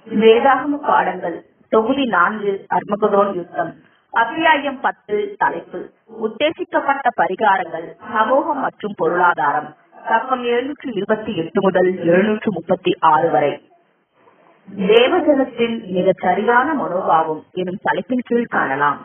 வேதாகம பாடங்கள் தொகுதி நான்கு அர்மகதோன் யுத்தம் அத்தியாயம் பத்து தலைப்பு உத்தேசிக்கப்பட்ட பரிகாரங்கள் சமூகம் மற்றும் பொருளாதாரம் பக்கம் எழுநூற்று இருபத்தி எட்டு முதல் எழுநூற்று முப்பத்தி ஆறு வரை தேவஜனத்தின் மிகச் சரியான மனோபாவம் எனும் தலைப்பின் கீழ் காணலாம்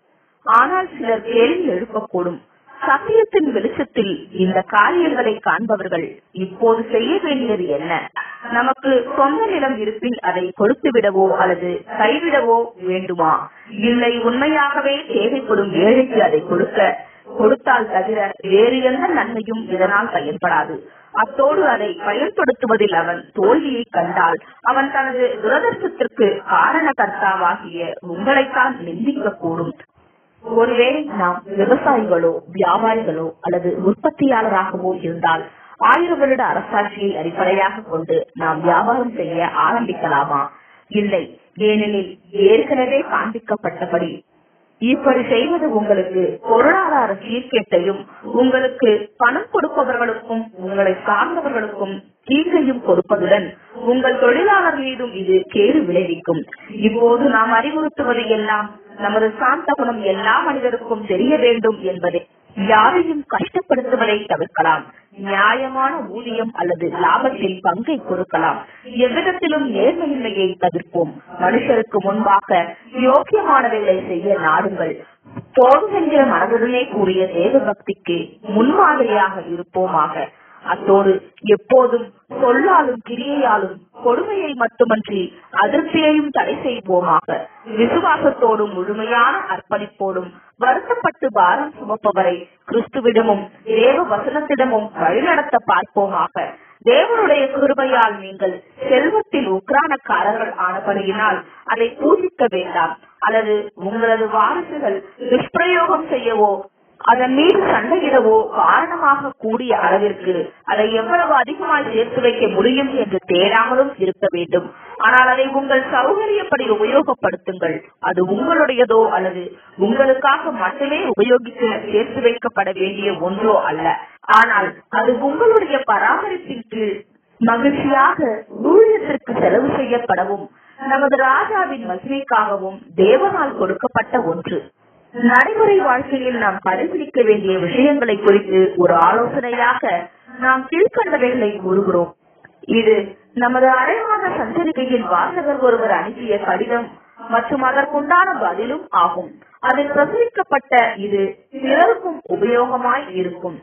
ஆனால் சிலர் கேள்வி எழுப்பக்கூடும் சத்தியத்தின் வெளிச்சத்தில் இந்த காரியங்களை காண்பவர்கள் இப்போது செய்ய வேண்டியது என்ன நமக்கு சொந்த நிலம் இருப்பின் அதை கொடுத்து விடவோ அல்லது கைவிடவோ வேண்டுமா இல்லை உண்மையாகவே தேவைப்படும் ஏழைக்கு அதை கொடுக்க கொடுத்தால் தவிர வேறு எந்த நன்மையும் இதனால் பயன்படாது அத்தோடு அதை பயன்படுத்துவதில் அவன் தோல்வியை கண்டால் அவன் தனது துரதர்சத்திற்கு காரணகர்த்தாவாகிய உங்களைத்தான் நிந்திக்க கூடும் ஒருவேளை நாம் விவசாயிகளோ வியாபாரிகளோ அல்லது உற்பத்தியாளராகவோ இருந்தால் ஆயிரம் வருட அரசாட்சியை அடிப்படையாக கொண்டு நாம் வியாபாரம் செய்ய ஆரம்பிக்கலாமா இல்லை ஏனெனில் ஏற்கனவே காண்பிக்கப்பட்டபடி இப்படி செய்வது உங்களுக்கு பொருளாதார சீர்கேட்டையும் உங்களுக்கு பணம் கொடுப்பவர்களுக்கும் உங்களை சார்ந்தவர்களுக்கும் தீங்கையும் கொடுப்பதுடன் உங்கள் தொழிலாளர் மீதும் இது கேடு விளைவிக்கும் இப்போது நாம் அறிவுறுத்துவது எல்லாம் நமது சாந்த குணம் எல்லா மனிதருக்கும் தெரிய வேண்டும் என்பதை யாரையும் கஷ்டப்படுத்துவதை தவிர்க்கலாம் நியாயமான ஊதியம் அல்லது லாபத்தில் பங்கை கொடுக்கலாம் எவ்விதத்திலும் நேர்மையின்மையை தவிர்ப்போம் மனுஷருக்கு முன்பாக யோக்கியமானவைகளை செய்ய நாடுங்கள் போதும் என்கிற மனதுடனே கூடிய தேவ பக்திக்கு முன்மாதிரியாக இருப்போமாக அத்தோடு எப்போதும் சொல்லாலும் கிரியையாலும் கொடுமையை மட்டுமன்றி அதிருப்தியையும் தடை செய்வோமாக விசுவாசத்தோடும் முழுமையான அர்ப்பணிப்போடும் வருத்தப்பட்டு பாரம் சுமப்பவரை கிறிஸ்துவிடமும் தேவ வசனத்திடமும் வழிநடத்த பார்ப்போமாக தேவனுடைய கிருபையால் நீங்கள் செல்வத்தில் உக்ரானக்காரர்கள் ஆனபடியினால் அதை பூஜிக்க வேண்டாம் அல்லது உங்களது வாரிசுகள் துஷ்பிரயோகம் செய்யவோ அதன் மீது சண்டையிடவோ காரணமாக கூடிய அளவிற்கு அதை எவ்வளவு அதிகமாய் சேர்த்து வைக்க முடியும் என்று தேடாமலும் இருக்க வேண்டும் ஆனால் அதை உங்கள் சௌகரியப்படி உபயோகப்படுத்துங்கள் அது உங்களுடையதோ அல்லது உங்களுக்காக மட்டுமே உபயோகிக்க சேர்த்து வைக்கப்பட வேண்டிய ஒன்றோ அல்ல ஆனால் அது உங்களுடைய பராமரிப்பின் கீழ் மகிழ்ச்சியாக ஊழியத்திற்கு செலவு செய்யப்படவும் நமது ராஜாவின் மகிமைக்காகவும் தேவனால் கொடுக்கப்பட்ட ஒன்று நடைமுறை வாழ்க்கையில் நாம் கடைபிடிக்க வேண்டிய விஷயங்களை குறித்து ஒரு ஆலோசனையாக நாம் கீழ்கண்டவைகளை கூறுகிறோம் இது நமது அரைவாத சஞ்சரிகையில் வாசகர் ஒருவர் அனுப்பிய கடிதம் மற்றும் அதற்குண்டான பதிலும் ஆகும் அதில் பிரசுரிக்கப்பட்ட இது பிறருக்கும் உபயோகமாய் இருக்கும்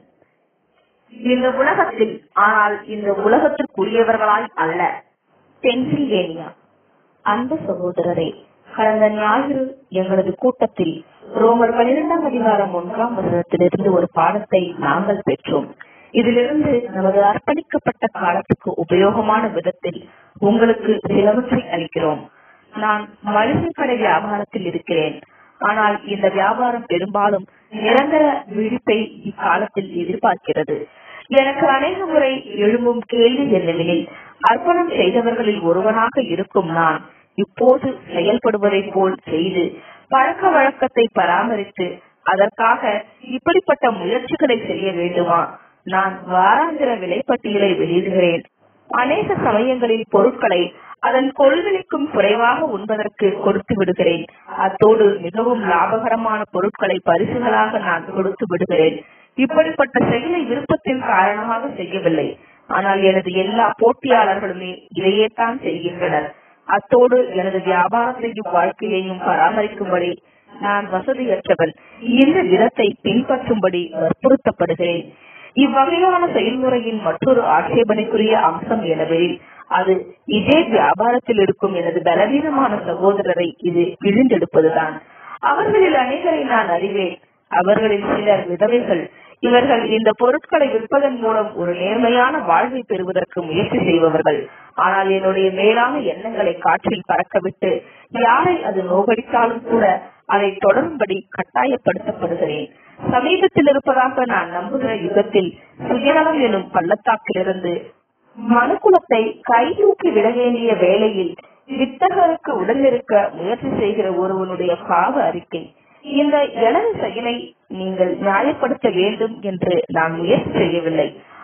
இந்த உலகத்தில் ஆனால் இந்த உலகத்திற்குரியவர்களாய் அல்ல பென்சில்வேனியா அன்பு சகோதரரே கடந்த ஞாயிறு எங்களது கூட்டத்தில் ரோமர் பனிரெண்டாம் அதிகாரம் ஒன்றாம் வசனத்திலிருந்து ஒரு பாடத்தை நாங்கள் பெற்றோம் இதிலிருந்து நமது அர்ப்பணிக்கப்பட்ட காலத்துக்கு உபயோகமான விதத்தில் உங்களுக்கு சிலவற்றை அளிக்கிறோம் நான் மளிகை கடை வியாபாரத்தில் இருக்கிறேன் ஆனால் இந்த வியாபாரம் பெரும்பாலும் நிரந்தர விழிப்பை இக்காலத்தில் எதிர்பார்க்கிறது எனக்கு அநேக முறை எழும்பும் கேள்வி என்னவெனில் அர்ப்பணம் செய்தவர்களில் ஒருவனாக இருக்கும் நான் இப்போது செயல்படுவதை போல் செய்து பழக்க வழக்கத்தை பராமரித்து அதற்காக இப்படிப்பட்ட முயற்சிகளை செய்ய வேண்டுமா நான் வாராந்திர விலைப்பட்டியலை வெளியிடுகிறேன் அநேக சமயங்களில் பொருட்களை அதன் கொள்விலைக்கும் குறைவாக உண்பதற்கு கொடுத்து விடுகிறேன் அத்தோடு மிகவும் லாபகரமான பொருட்களை பரிசுகளாக நான் கொடுத்து விடுகிறேன் இப்படிப்பட்ட செயலை விருப்பத்தின் காரணமாக செய்யவில்லை ஆனால் எனது எல்லா போட்டியாளர்களுமே இதையே தான் செய்கின்றனர் அத்தோடு எனது வியாபாரத்தையும் வாழ்க்கையையும் பராமரிக்கும்படி நான் வசதியற்றவன் இந்த விதத்தை பின்பற்றும்படி வற்புறுத்தப்படுகிறேன் இவ்வகையான செயல்முறையின் மற்றொரு ஆட்சேபனைக்குரிய அம்சம் எனவெனில் அது இதே வியாபாரத்தில் இருக்கும் எனது பலவீனமான சகோதரரை இது இழிந்தெடுப்பதுதான் அவர்களில் அனைவரை நான் அறிவேன் அவர்களில் சிலர் விதவைகள் இவர்கள் இந்த பொருட்களை விற்பதன் மூலம் ஒரு நேர்மையான வாழ்வை பெறுவதற்கு முயற்சி செய்பவர்கள் ஆனால் என்னுடைய மேலான எண்ணங்களை காற்றில் பறக்கவிட்டு யாரை அது நோகடித்தாலும் கூட அதை தொடரும்படி கட்டாயப்படுத்தப்படுகிறேன் சமீபத்தில் இருப்பதாக நான் நம்புகிற யுகத்தில் சுயநலம் எனும் பள்ளத்தாக்கிலிருந்து மனுக்குலத்தை கை தூக்கி விட வேண்டிய வேளையில் வித்தகருக்கு உடனிருக்க முயற்சி செய்கிற ஒருவனுடைய பாவ அறிக்கை இந்த எனது செயலை நீங்கள் நியாயப்படுத்த வேண்டும் என்று நான் முயற்சி செய்யவில்லை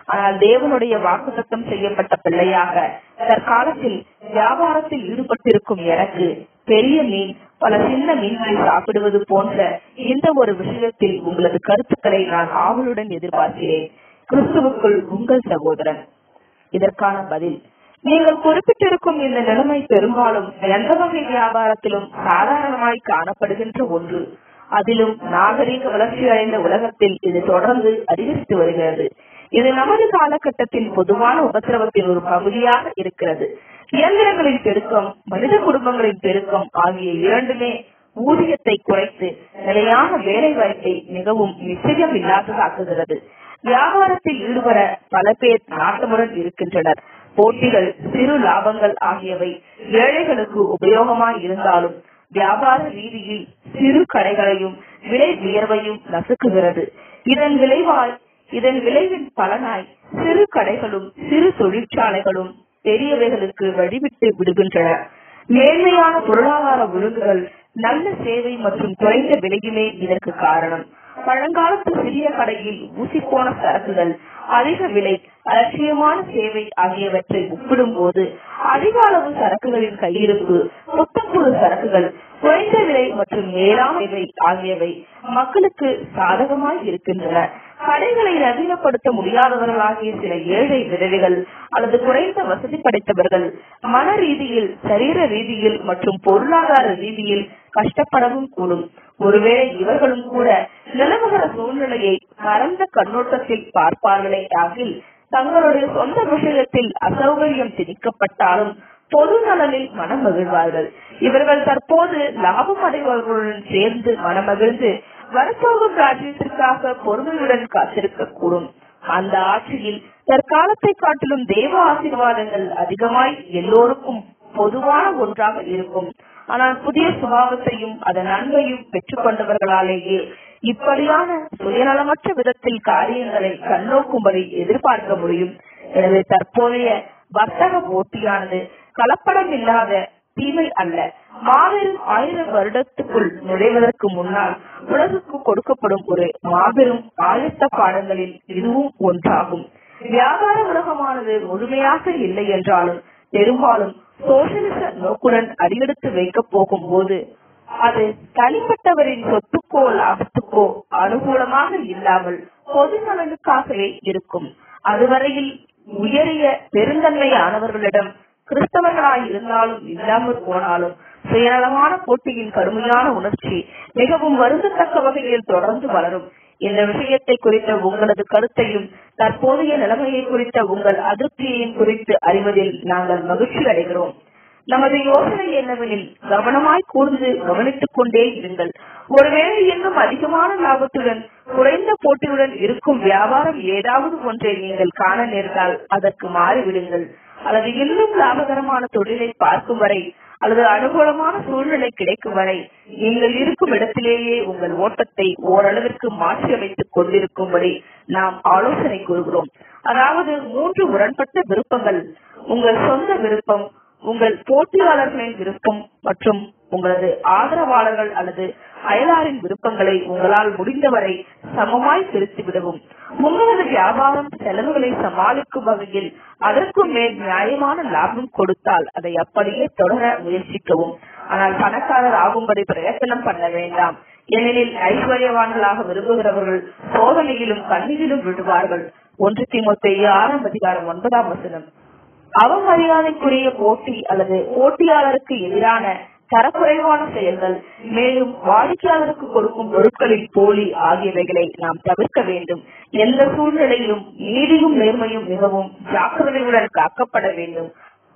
ஆனால் தேவனுடைய வாக்குத்தத்தம் செய்யப்பட்ட பிள்ளையாக தற்காலத்தில் வியாபாரத்தில் ஈடுபட்டிருக்கும் எனக்கு பெரிய மீன் பல சின்ன மீன்களை சாப்பிடுவது போன்ற இந்த ஒரு விஷயத்தில் உங்களது கருத்துக்களை நான் ஆவலுடன் எதிர்பார்க்கிறேன் கிறிஸ்துவுக்குள் உங்கள் சகோதரன் இதற்கான பதில் நீங்கள் குறிப்பிட்டிருக்கும் இந்த நிலைமை பெரும்பாலும் எந்த வகை வியாபாரத்திலும் சாதாரணமாய் காணப்படுகின்ற ஒன்று அதிலும் நாகரீக வளர்ச்சி அடைந்த உலகத்தில் இது தொடர்ந்து அதிகரித்து வருகிறது இது நமது காலகட்டத்தின் பொதுவான உபத்திரவத்தின் ஒரு பகுதியாக இருக்கிறது இயந்திரங்களின் பெருக்கம் மனித குடும்பங்களின் பெருக்கம் ஆகிய இரண்டுமே ஊதியத்தை குறைத்து நிலையான வேலை வாய்ப்பை மிகவும் நிச்சயம் இல்லாததாக்குகிறது வியாபாரத்தில் ஈடுபட பல பேர் நாட்டமுடன் இருக்கின்றனர் போட்டிகள் சிறு லாபங்கள் ஆகியவை ஏழைகளுக்கு உபயோகமாய் இருந்தாலும் வியாபார ரீதியில் சிறு கடைகளையும் விலை உயர்வையும் நசுக்குகிறது இதன் விளைவாய் இதன் விளைவின் பலனாய் சிறு கடைகளும் சிறு தொழிற்சாலைகளும் பெரியவைகளுக்கு வழிவிட்டு விடுகின்றன மேன்மையான பொருளாதார ஒழுங்குகள் நல்ல சேவை மற்றும் குறைந்த விலையுமே இதற்கு காரணம் பழங்காலத்து சிறிய கடையில் ஊசி போன சரக்குகள் அதிக விலை அலட்சியமான சேவை ஆகியவற்றை ஒப்பிடும் போது அதிக அளவு சரக்குகளின் கையிருப்பு புத்தப்புது சரக்குகள் குறைந்த விலை மற்றும் மேலான சேவை ஆகியவை மக்களுக்கு சாதகமாய் இருக்கின்றன கடைகளை நவீனப்படுத்த முடியாதவர்களாகிய சில ஏழை விதவைகள் அல்லது குறைந்த வசதி படைத்தவர்கள் மன ரீதியில் சரீர ரீதியில் மற்றும் பொருளாதார ரீதியில் கஷ்டப்படவும் கூடும் ஒருவேளை இவர்களும் கூட நிலவுகிற சூழ்நிலையை பரந்த கண்ணோட்டத்தில் பார்ப்பார்களே ஆகில் தங்களுடைய சொந்த விஷயத்தில் அசௌகரியம் திணிக்கப்பட்டாலும் பொது நலனில் மனம் மகிழ்வார்கள் இவர்கள் தற்போது லாபம் அடைபவர்களுடன் சேர்ந்து மனமகிழ்ந்து வரப்போகும் ராஜ்யத்திற்காக பொறுமையுடன் காத்திருக்க கூடும் அந்த ஆட்சியில் தற்காலத்தை காட்டிலும் தேவ ஆசீர்வாதங்கள் அதிகமாய் எல்லோருக்கும் பொதுவான ஒன்றாக இருக்கும் ஆனால் புதிய சுபாவத்தையும் அதன் அன்பையும் பெற்றுக் கொண்டவர்களாலேயே இப்படியான சுயநலமற்ற விதத்தில் காரியங்களை கண்ணோக்கும்படி எதிர்பார்க்க முடியும் எனவே தற்போதைய வர்த்தக போட்டியானது கலப்படம் இல்லாத தீமை அல்ல மாபெரும் ஆயிரம் வருடத்துக்குள் நுழைவதற்கு முன்னால் உலகுக்கு கொடுக்கப்படும் ஒரு மாபெரும் ஆயத்த பாடங்களில் இதுவும் ஒன்றாகும் வியாபார உலகமானது முழுமையாக இல்லை என்றாலும் பெரும்பாலும் சோசியலிச நோக்குடன் அடியெடுத்து வைக்க போகும் போது அது தனிப்பட்டவரின் சொத்துக்கோ லாபத்துக்கோ அனுகூலமாக இல்லாமல் பொது நலனுக்காகவே இருக்கும் அதுவரையில் உயரிய பெருந்தன்மையானவர்களிடம் கிறிஸ்தவர்களாய் இருந்தாலும் இல்லாமல் போனாலும் சுயநலமான போட்டியின் கடுமையான உணர்ச்சி மிகவும் வருந்தத்தக்க வகையில் தொடர்ந்து வளரும் இந்த விஷயத்தை குறித்த உங்களது கருத்தையும் தற்போதைய நிலைமையை குறித்த உங்கள் அதிருப்தியையும் குறித்து அறிவதில் நாங்கள் மகிழ்ச்சி அடைகிறோம் நமது யோசனை என்னவெனில் கவனமாய் கூர்ந்து கவனித்துக் கொண்டே இருங்கள் ஒருவேளை இன்னும் அதிகமான லாபத்துடன் குறைந்த போட்டியுடன் இருக்கும் வியாபாரம் ஏதாவது ஒன்றை நீங்கள் காண நேர்ந்தால் அதற்கு மாறிவிடுங்கள் அல்லது இன்னும் லாபகரமான தொழிலை பார்க்கும் வரை அல்லது அனுகூலமான சூழ்நிலை கிடைக்கும் வரை நீங்கள் இருக்கும் இடத்திலேயே உங்கள் ஓட்டத்தை ஓரளவிற்கு மாற்றி அமைத்துக் கொண்டிருக்கும்படி நாம் ஆலோசனை கூறுகிறோம் அதாவது மூன்று முரண்பட்ட விருப்பங்கள் உங்கள் சொந்த விருப்பம் உங்கள் போட்டியாளர்களின் விருப்பம் மற்றும் உங்களது ஆதரவாளர்கள் அல்லது அயலாரின் விருப்பங்களை உங்களால் முடிந்தவரை சமமாய் பிரித்து விடவும் உங்களது வியாபாரம் செலவுகளை சமாளிக்கும் வகையில் அதற்கும் மேல் நியாயமான லாபம் கொடுத்தால் அதை அப்படியே தொடர முயற்சிக்கவும் ஆனால் பணக்காரர் ஆகும்படி பிரயத்தனம் பண்ண வேண்டாம் ஏனெனில் ஐஸ்வர்யவான்களாக விரும்புகிறவர்கள் சோதனையிலும் கண்ணீரிலும் விடுவார்கள் ஒன்று திமுத்தைய ஆறாம் அதிகாரம் ஒன்பதாம் வசனம் அவமரியாதைக்குரிய போட்டி அல்லது போட்டியாளருக்கு எதிரான தரக்குறைவான செயல்கள் மேலும் வாடிக்கையாளருக்கு கொடுக்கும் பொருட்களின் போலி ஆகியவைகளை நாம் தவிர்க்க வேண்டும் எந்த சூழ்நிலையிலும் நீதியும் நேர்மையும் மிகவும் ஜாக்கிரதையுடன் காக்கப்பட வேண்டும்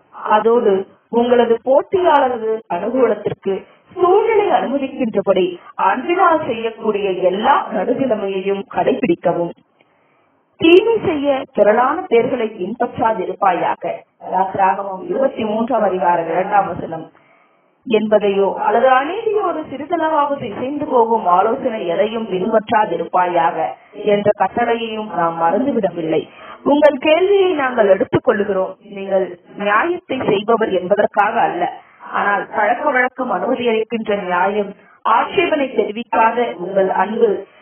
அதோடு உங்களது போட்டியாளரது அனுகூலத்திற்கு சூழ்நிலை அனுமதிக்கின்றபடி அன்பினால் செய்யக்கூடிய எல்லா நடுநிலைமையையும் கடைபிடிக்கவும் தீமை செய்ய திரளான பேர்களை பின்பற்றாதிருப்பாயாக யாத்திராகமம் இருபத்தி மூன்றாம் அதிகாரம் இரண்டாம் வசனம் என்பதையோ அல்லது அநீதியோடு சிறிதளவாவது இசைந்து போகும் ஆலோசனை எதையும் பின்பற்றாதிருப்பாயாக என்ற கட்டளையையும் நாம் மறந்துவிடவில்லை உங்கள் கேள்வியை நாங்கள் எடுத்துக் கொள்கிறோம் நீங்கள் நியாயத்தை செய்பவர் என்பதற்காக அல்ல ஆனால் பழக்க வழக்கம் அனுமதி அளிக்கின்ற நியாயம் ஆட்சேபனை தெரிவிக்காத உங்கள் அன்பு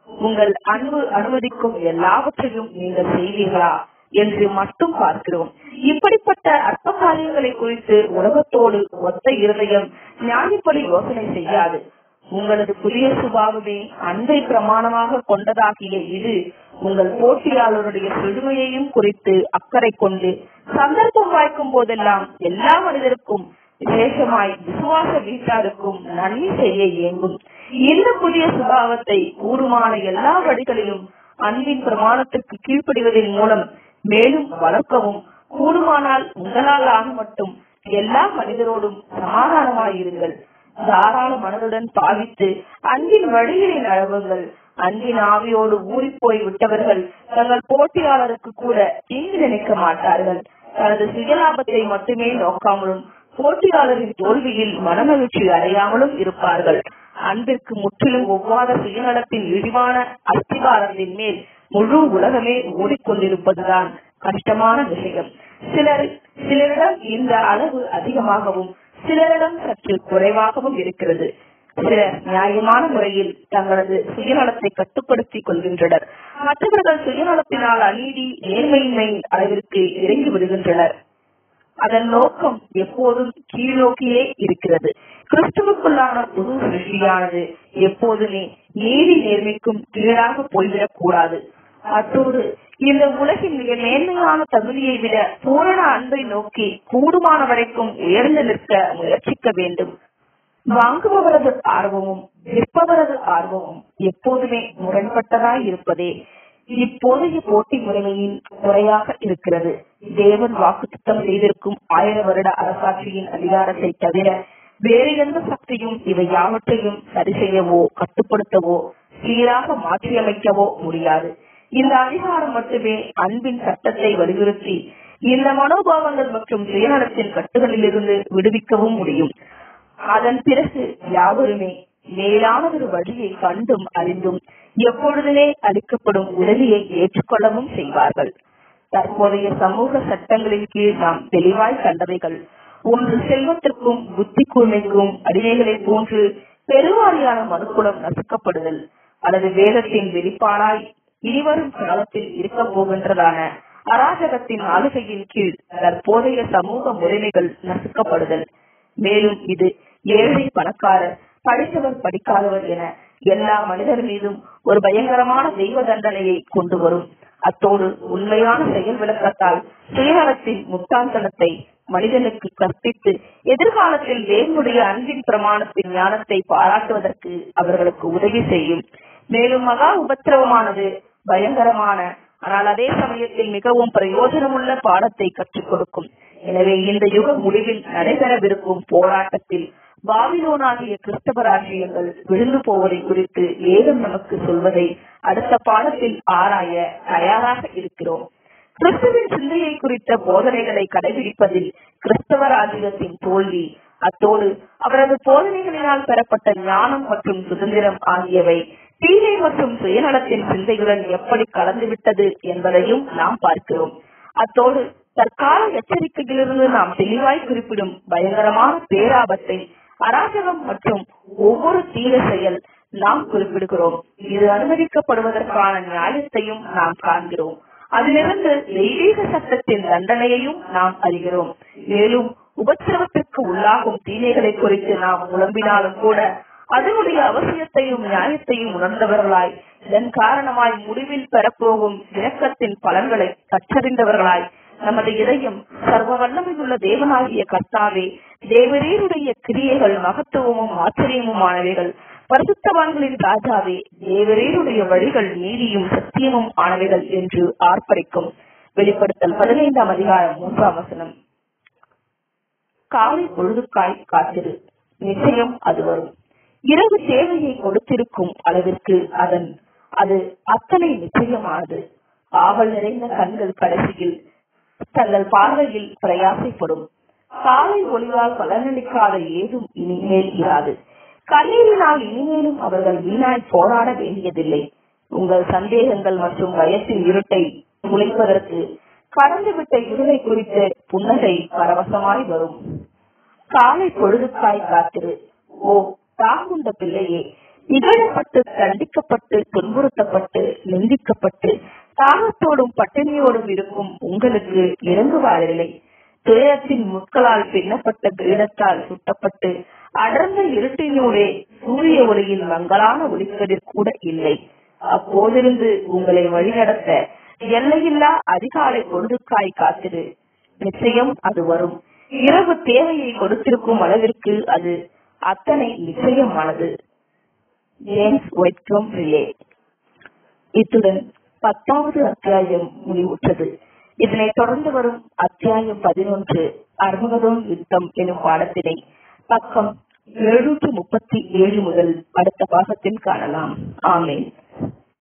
உங்கள் அன்பு அனுமதிக்கும் எல்லாவற்றையும் நீங்கள் செய்வீர்களா என்று மட்டும் பார்க்கிறோம் இப்படிப்பட்ட அற்ப காரியங்களை குறித்து உலகத்தோடு ஒத்த இருதயம் நியாயப்படி யோசனை செய்யாது உங்களது புதிய சுபாவமே அன்பை பிரமாணமாக கொண்டதாகிய இது உங்கள் போட்டியாளருடைய செழுமையையும் குறித்து அக்கறை கொண்டு சந்தர்ப்பம் வாய்க்கும் போதெல்லாம் எல்லா மனிதருக்கும் விசேஷமாய் விசுவாச வீட்டாருக்கும் நன்மை செய்ய இயங்கும் இந்த புதிய சுபாவத்தை கூடுமான எல்லா வழிகளிலும் அன்பின் பிரமாணத்திற்கு கீழ்ப்படிவதன் மூலம் மேலும் வளர்க்கவும் கூடுமானால் உங்களால் ஆக மட்டும் எல்லா மனிதரோடும் சமாதானமாயிருங்கள் தாராள மனதுடன் பாவித்து அன்பின் வழியினை நழவுங்கள் அன்பின் ஆவியோடு ஊறி போய் விட்டவர்கள் தங்கள் போட்டியாளருக்கு கூட தீங்கு நினைக்க மாட்டார்கள் தனது சுயலாபத்தை மட்டுமே நோக்காமலும் போட்டியாளரின் தோல்வியில் மனமகிழ்ச்சி அடையாமலும் இருப்பார்கள் அன்பிற்கு முற்றிலும் ஒவ்வாத சுயநலத்தின் இழிவான அஸ்திகாரத்தின் மேல் முழு உலகமே ஓடிக்கொண்டிருப்பதுதான் கஷ்டமான விஷயம் சிலர் சிலரிடம் இந்த அளவு அதிகமாகவும் சிலரிடம் சற்று குறைவாகவும் இருக்கிறது சிலர் நியாயமான முறையில் தங்களது சுயநலத்தை கட்டுப்படுத்திக் கொள்கின்றனர் மற்றவர்கள் சுயநலத்தினால் அநீதி நேர்மையின்மை அளவிற்கு இறங்கி விடுகின்றனர் அதன் நோக்கம் எப்போதும் கீழ்நோக்கியே இருக்கிறது கிறிஸ்துவுக்குள்ளான புது சிருஷ்டியானது எப்போதுமே நீதி நேர்மைக்கும் கீழாக போய்விடக் கூடாது அத்தோடு இந்த உலகின் மிக மேன்மையான தகுதியை விட பூரண அன்பை நோக்கி கூடுமான வரைக்கும் உயர்ந்து நிற்க முயற்சிக்க வேண்டும் வாங்குபவரது ஆர்வமும் விற்பவரது ஆர்வமும் எப்போதுமே முரண்பட்டதாய் இருப்பதே இப்போதைய போட்டி முறைமையின் முறையாக இருக்கிறது தேவன் வாக்குத்தம் செய்திருக்கும் ஆயிர வருட அரசாட்சியின் அதிகாரத்தை தவிர வேறு எந்த சக்தியும் இவை யாவற்றையும் சரி செய்யவோ கட்டுப்படுத்தவோ சீராக மாற்றியமைக்கவோ முடியாது இந்த அதிகாரம் மட்டுமே அன்பின் சட்டத்தை வலியுறுத்தி இந்த மனோபாவங்கள் மற்றும் சுயநலத்தின் கட்டுகளிலிருந்து விடுவிக்கவும் முடியும் அதன் பிறகு யாவருமே மேலான ஒரு வழியை கண்டும் அறிந்தும் எப்பொழுதுமே அளிக்கப்படும் உதவியை ஏற்றுக்கொள்ளவும் செய்வார்கள் தற்போதைய சமூக சட்டங்களின் கீழ் நாம் தெளிவாய் கண்டவைகள் ஒன்று செல்வத்திற்கும் புத்தி கூர்மைக்கும் அடிமைகளை போன்று பெருவாரியான மனுக்குலம் நசுக்கப்படுதல் அல்லது வேதத்தின் வெளிப்பாடாய் இனிவரும் காலத்தில் இருக்க போகின்றதான அராஜகத்தின் ஆளுகையின் கீழ் தற்போதைய சமூக முறைமைகள் நசுக்கப்படுதல் மேலும் இது ஏழை பணக்காரர் படித்தவர் படிக்காதவர் என எல்லா மனிதர் மீதும் ஒரு பயங்கரமான தெய்வ தண்டனையை கொண்டு வரும் அத்தோடு உண்மையான செயல் விளக்கத்தால் சுயநலத்தின் முட்டாள்தனத்தை மனிதனுக்கு கற்பித்து எதிர்காலத்தில் தேவனுடைய அன்பின் பிரமாணத்தின் ஞானத்தை பாராட்டுவதற்கு அவர்களுக்கு உதவி செய்யும் மேலும் மகா உபத்திரவமானது பயங்கரமான ஆனால் அதே சமயத்தில் மிகவும் பிரயோஜனமுள்ள பாடத்தை கற்றுக் கொடுக்கும் எனவே இந்த யுக முடிவில் நடைபெறவிருக்கும் போராட்டத்தில் பாபிலோனாகிய கிறிஸ்தவ ராஜ்யங்கள் விழுந்து போவதை குறித்து வேதம் நமக்கு சொல்வதை அடுத்த பாடத்தில் ஆராய தயாராக இருக்கிறோம் கிறிஸ்துவின் சிந்தையை குறித்த போதனைகளை கடைபிடிப்பதில் கிறிஸ்தவ ராஜ்யத்தின் தோல்வி அத்தோடு அவரது போதனைகளினால் பெறப்பட்ட ஞானம் மற்றும் சுதந்திரம் ஆகியவை தீமை மற்றும் சுயநலத்தின் சிந்தையுடன் எப்படி கலந்துவிட்டது என்பதையும் நாம் பார்க்கிறோம் அத்தோடு தற்கால எச்சரிக்கையிலிருந்து நாம் தெளிவாய் குறிப்பிடும் பயங்கரமான பேராபத்தை அராஜகம் மற்றும் ஒவ்வொரு தீர செயல் நாம் குறிப்பிடுகிறோம் இது அனுமதிக்கப்படுவதற்கான நியாயத்தையும் நாம் காண்கிறோம் அதிலிருந்து தெய்வீக சட்டத்தின் தண்டனையையும் நாம் அறிகிறோம் மேலும் உபத்திரவத்திற்கு உள்ளாகும் தீமைகளை குறித்து நாம் புலம்பினாலும் கூட அதனுடைய அவசியத்தையும் நியாயத்தையும் உணர்ந்தவர்களாய் இதன் காரணமாய் முடிவில் பெறப்போகும் இணக்கத்தின் பலன்களை கற்றறிந்தவர்களாய் நமது இதயம் சர்வ வல்லமையுள்ள தேவனாகிய கர்த்தாவே தேவரீருடைய கிரியைகள் மகத்துவமும் ஆச்சரியமுமானவைகள் பரிசுத்தவான்களின் ராஜாவே தேவரீருடைய வழிகள் நீதியும் சத்தியமும் ஆனவைகள் என்று ஆர்ப்பரிக்கும் வெளிப்படுத்தல் பதினைந்தாம் அதிகாரம் மூன்றாம் வசனம் காலை பொழுதுக்காய் காத்திரு நிச்சயம் அது வரும் இரவு தேவையை கொடுத்திருக்கும் அளவிற்கு அதன் அது அத்தனை நிச்சயமானது ஆவல் நிறைந்த கண்கள் கடைசியில் தங்கள் பார்வையில் பிரயாசைப்படும் காலை ஒளிவால் பலனளிக்காத ஏதும் இனிமேல் இராது கண்ணீரினால் இனிமேலும் அவர்கள் வீணாய் போராட வேண்டியதில்லை உங்கள் சந்தேகங்கள் மற்றும் வயசின் இருட்டை குலைப்பதற்கு கடந்துவிட்ட இருளை குறித்த புன்னகை பரவசமாய் வரும் காலை பொழுதுக்காய் காத்திரு ஓ தாக்குண்ட பிள்ளையே இகழப்பட்டு தண்டிக்கப்பட்டு துன்புறுத்தப்பட்டு நிந்திக்கப்பட்டு தாகத்தோடும் பட்டினியோடும் இருக்கும் உங்களுக்கு இறங்குவாரில்லை துயரத்தின் முட்களால் பின்னப்பட்ட கிரீடத்தால் சுட்டப்பட்டு அடர்ந்த இருட்டினூடே சூரிய ஒளியின் மங்களான ஒளிக்கதிர் கூட இல்லை அப்போதிருந்து உங்களை வழிநடத்த எல்லையில்லா அதிகாலை பொழுதுக்காய் காத்திரு நிச்சயம் அது வரும் இரவு தேவையை கொடுத்திருக்கும் அளவிற்கு அது அத்தனை நிச்சயமானது ஜேம்ஸ் ஒயிட்கம் ரிலே இத்துடன் பத்தாவது அத்தியாயம் முடிவுற்றது இதனைத் தொடர்ந்து வரும் அத்தியாயம் பதினொன்று அர்மகதோன் யுத்தம் எனும் பாடத்தினை பக்கம் எழுநூற்று முப்பத்தி ஏழு முதல் அடுத்த பாகத்தில் காணலாம் ஆமேன்